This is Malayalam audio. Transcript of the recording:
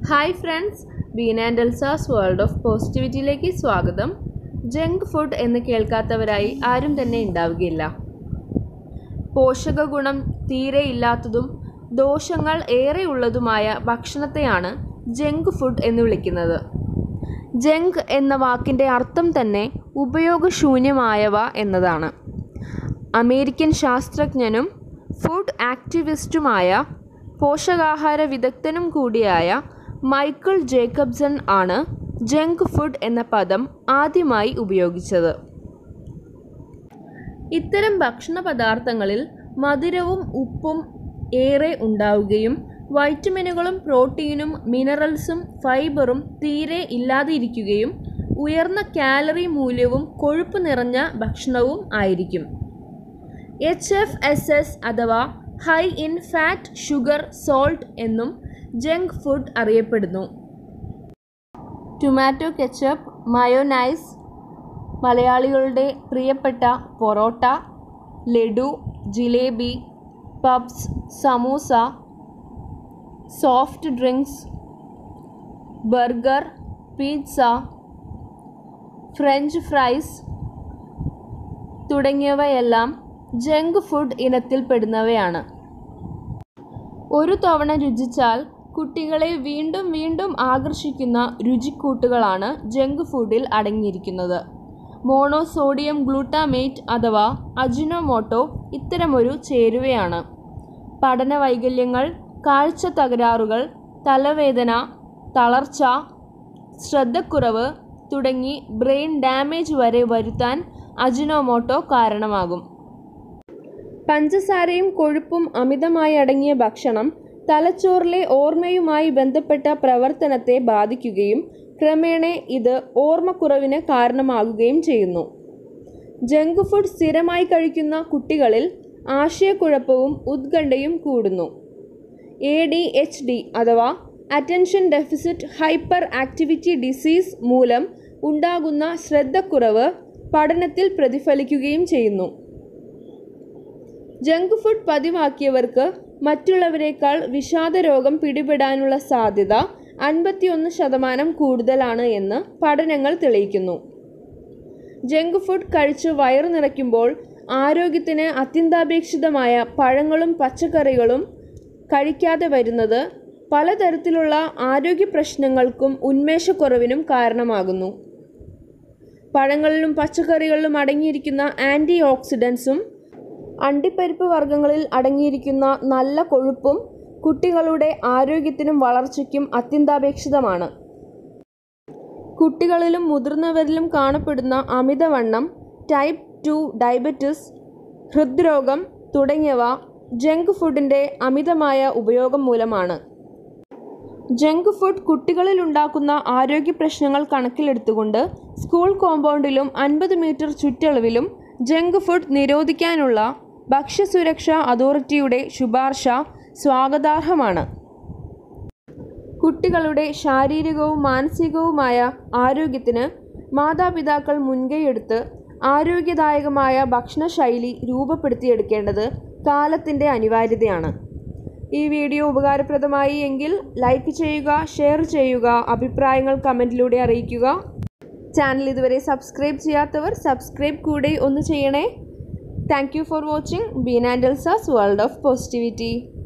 hi friends Bean and Elsa's world of പോസിറ്റിവിറ്റിയിലേക്ക് സ്വാഗതം ജങ്ക് ഫുഡ് എന്ന് കേൾക്കാത്തവരായി ആരും തന്നെ ഉണ്ടാവുകയില്ല പോഷക ഗുണം തീരെ ഇല്ലാത്തതും ദോഷങ്ങൾ ഏറെയുള്ളതുമായ ഭക്ഷണത്തെയാണ് ജങ്ക് ഫുഡ് എന്ന് വിളിക്കുന്നത് ജങ്ക് എന്ന വാക്കിൻ്റെ അർത്ഥം തന്നെ ഉപയോഗശൂന്യമായവ എന്നതാണ് അമേരിക്കൻ ശാസ്ത്രജ്ഞനും ഫുഡ് ആക്ടിവിസ്റ്റുമായ പോഷകാഹാര വിദഗ്ധനും കൂടിയായ മൈക്കിൾ ജേക്കബ്സൺ ആണ് ജങ്ക് ഫുഡ് എന്ന പദം ആദ്യമായി ഉപയോഗിച്ചത് ഇത്തരം ഭക്ഷണ പദാർത്ഥങ്ങളിൽ മധുരവും ഉപ്പും ഏറെ ഉണ്ടാവുകയും വൈറ്റമിനുകളും പ്രോട്ടീനും മിനറൽസും ഫൈബറും തീരെ ഇല്ലാതിരിക്കുകയും ഉയർന്ന കാലറി മൂല്യവും കൊഴുപ്പ് നിറഞ്ഞ ഭക്ഷണവും ആയിരിക്കും എച്ച് എഫ് എസ് എസ് അഥവാ high in fat sugar salt എന്നും ജങ്ക് ഫുഡ് അറിയപ്പെടുന്നു ടൊമാറ്റോ കെച്ചപ്പ് മയോനൈസ് മലയാളികളുടെ പ്രിയപ്പെട്ട porotta laddu jalebi puffs samosa soft drinks burger pizza French fries തുടങ്ങിയവയെല്ലാം ജങ്ക് ഫുഡ് ഇനത്തിൽപ്പെടുന്നവയാണ് ഒരു തവണ രുചിച്ചാൽ കുട്ടികളെ വീണ്ടും വീണ്ടും ആകർഷിക്കുന്ന രുചിക്കൂട്ടുകളാണ് ജങ്ക് ഫുഡിൽ അടങ്ങിയിരിക്കുന്നത് മോണോസോഡിയം ഗ്ലൂട്ടാമേറ്റ് അഥവാ അജിനോമോട്ടോ ഇത്തരമൊരു ചേരുവയാണ് പഠന വൈകല്യങ്ങൾ കാഴ്ച തകരാറുകൾ തലവേദന തളർച്ച ശ്രദ്ധക്കുറവ് തുടങ്ങി ബ്രെയിൻ ഡാമേജ് വരെ വരുത്താൻ അജിനോമോട്ടോ കാരണമാകും പഞ്ചസാരയും കൊഴുപ്പും അമിതമായി അടങ്ങിയ ഭക്ഷണം തലച്ചോറിലെ ഓർമ്മയുമായി ബന്ധപ്പെട്ട പ്രവർത്തനത്തെ ബാധിക്കുകയും ക്രമേണ ഇത് ഓർമ്മക്കുറവിന് കാരണമാകുകയും ചെയ്യുന്നു ജങ്ക് ഫുഡ് സ്ഥിരമായി കഴിക്കുന്ന കുട്ടികളിൽ ആശയക്കുഴപ്പവും ഉത്കണ്ഠയും കൂടുന്നു എ ഡി എച്ച് ഡി അഥവാ attention deficit hyperactivity disease മൂലം ഉണ്ടാകുന്ന ശ്രദ്ധക്കുറവ് പഠനത്തിൽ പ്രതിഫലിക്കുകയും ചെയ്യുന്നു ജങ്ക് ഫുഡ് പതിവാക്കിയവർക്ക് മറ്റുള്ളവരെക്കാൾ വിഷാദരോഗം പിടിപെടാനുള്ള സാധ്യത അൻപത്തിയൊന്ന് ശതമാനം കൂടുതലാണ് എന്ന് പഠനങ്ങൾ തെളിയിക്കുന്നു ജങ്ക് ഫുഡ് കഴിച്ച് വയറു നിറയ്ക്കുമ്പോൾ ആരോഗ്യത്തിന് അത്യന്താപേക്ഷിതമായ പഴങ്ങളും പച്ചക്കറികളും കഴിക്കാതെ വരുന്നത് പലതരത്തിലുള്ള ആരോഗ്യ പ്രശ്നങ്ങൾക്കും ഉന്മേഷക്കുറവിനും കാരണമാകുന്നു പഴങ്ങളിലും പച്ചക്കറികളിലും അടങ്ങിയിരിക്കുന്ന ആൻറ്റി ഓക്സിഡൻസും അണ്ടിപ്പരിപ്പ് വർഗ്ഗങ്ങളിൽ അടങ്ങിയിരിക്കുന്ന നല്ല കൊഴുപ്പും കുട്ടികളുടെ ആരോഗ്യത്തിനും വളർച്ചയ്ക്കും അത്യന്താപേക്ഷിതമാണ് കുട്ടികളിലും മുതിർന്നവരിലും കാണപ്പെടുന്ന അമിതവണ്ണം ടൈപ്പ് ടു ഡയബറ്റിസ് ഹൃദ്രോഗം തുടങ്ങിയവ ജങ്ക് ഫുഡിൻ്റെ അമിതമായ ഉപയോഗം മൂലമാണ് ജങ്ക് ഫുഡ് കുട്ടികളിൽ ഉണ്ടാക്കുന്ന ആരോഗ്യ പ്രശ്നങ്ങൾ കണക്കിലെടുത്തുകൊണ്ട് സ്കൂൾ കോമ്പൗണ്ടിലും അൻപത് മീറ്റർ ചുറ്റളവിലും ജങ്ക് ഫുഡ് നിരോധിക്കാനുള്ള ഭക്ഷ്യസുരക്ഷാ അതോറിറ്റിയുടെ ശുപാർശ സ്വാഗതാർഹമാണ് കുട്ടികളുടെ ശാരീരികവും മാനസികവുമായ ആരോഗ്യത്തിന് മാതാപിതാക്കൾ മുൻകൈയെടുത്ത് ആരോഗ്യദായകമായ ഭക്ഷണശൈലി രൂപപ്പെടുത്തിയെടുക്കേണ്ടത് കാലത്തിൻ്റെ അനിവാര്യതയാണ് ഈ വീഡിയോ ഉപകാരപ്രദമായി എങ്കിൽ ലൈക്ക് ചെയ്യുക ഷെയർ ചെയ്യുക അഭിപ്രായങ്ങൾ കമൻറ്റിലൂടെ അറിയിക്കുക ചാനൽ ഇതുവരെ സബ്സ്ക്രൈബ് ചെയ്യാത്തവർ സബ്സ്ക്രൈബ് കൂടെ ഒന്ന് ചെയ്യണേ thank you for watching Bean and Elsa's world of positivity